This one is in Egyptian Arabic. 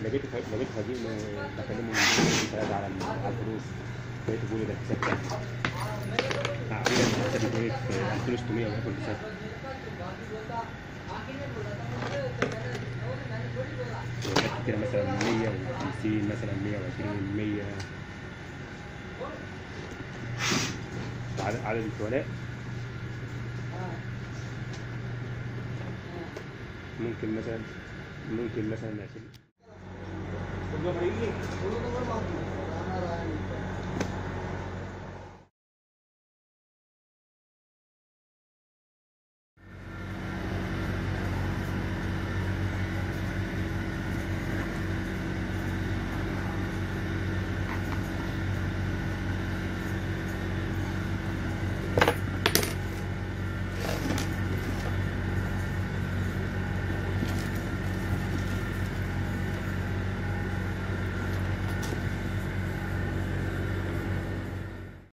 لقيت ف- لقيت فقير بكلمه من ثلاثة على ال- على الفلوس لقيته بيقول لي ده الحساب ده أعمل الحساب يقول لي في 2600 وياكل الحساب وجبت كده مثلا 150 مثلا 120 100 عدد عدد الفولاء ممكن مثلا ممكن مثلا 20